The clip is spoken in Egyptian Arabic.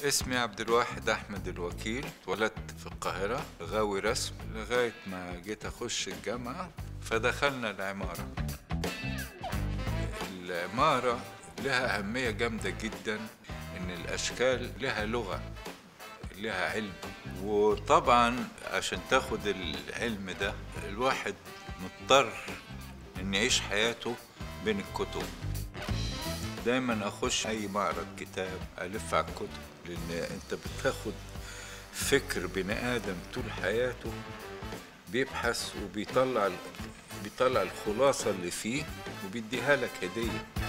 اسمي عبد الواحد احمد الوكيل اتولدت في القاهره غاوي رسم لغايه ما جيت اخش الجامعه فدخلنا العماره العماره لها اهميه جامده جدا ان الاشكال لها لغه لها علم وطبعا عشان تاخد العلم ده الواحد مضطر ان يعيش حياته بين الكتب دايما اخش اي معرض كتاب الف على الكتب لان انت بتاخد فكر بني ادم طول حياته بيبحث وبيطلع بيطلع الخلاصه اللي فيه وبيديها لك هديه